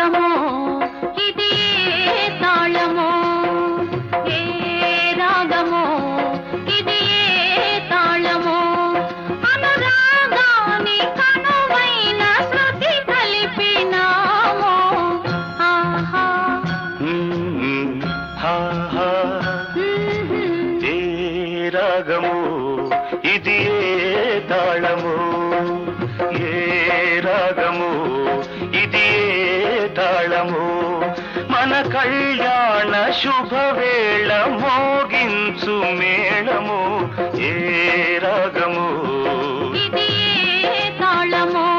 రాగమో ఇది ఏ తాళమో ఏ రాగమో ఇది ఏ తాళమో అనురాగాని కనువైన శృతి కలిపినామో ఆహా మ్మ్, హా, హా. మ్మ్. ఏ రాగము ఇది ఏ తాళము ఏ రాగము ఇది ఏ తాళము మన కళ్యాణ శుభవేళ మోగించు మేళము ఏ రాగము ఇది ఏ తాళమో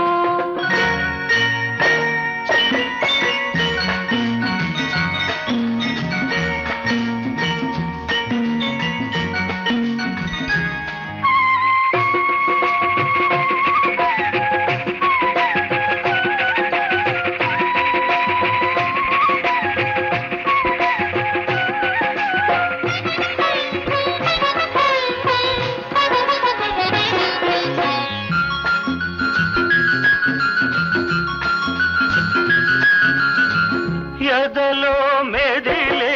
ఎదలో మెదిలే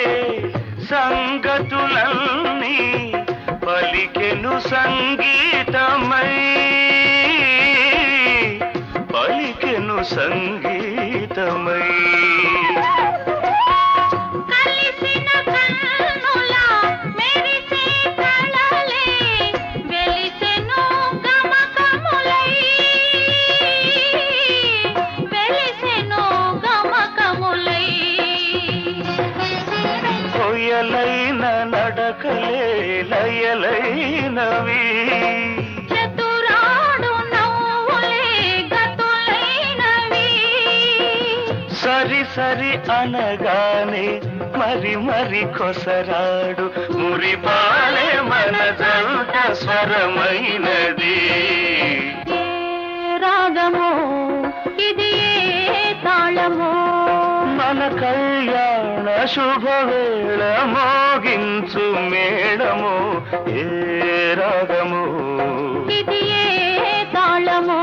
సంగతులన్నీ పలికెను సంగీతమై పలికెను సంగీతమై కలిసిన కన్నుల మెరిసే కళలే వెలిసెను గమకములై వెలిసెను గమకములై కొయ్యలైన నడకలే లయలైనవి చతురాడు నవ్వులే గతులైనవి సరి సరి అనగానే మరి మరి కొసరాడు మురిపాలే మన జంట స్వరమైనది ఏ రాగమో ఇది ఏ తాళమో మన కళ్యాణ శుభవేళ మోగించు మేళము ఏ రాగము ఇది ఏ తాళమో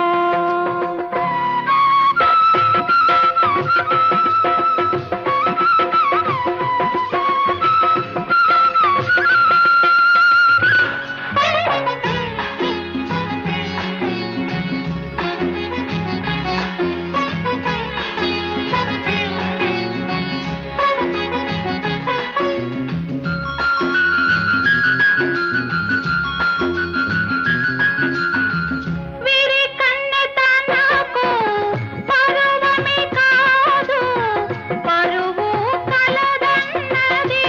వీరి కన్నెతనకు పరువమే కాదు పరువు కలదన్నది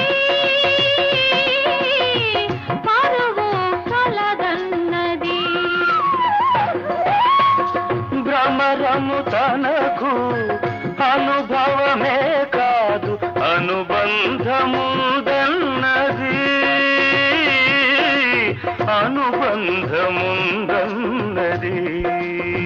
పరువు కలదన్నది భ్రమరము తనకు అనుభవమే కాదు అనుబంధముందన్నది అనుబంధముందన్నది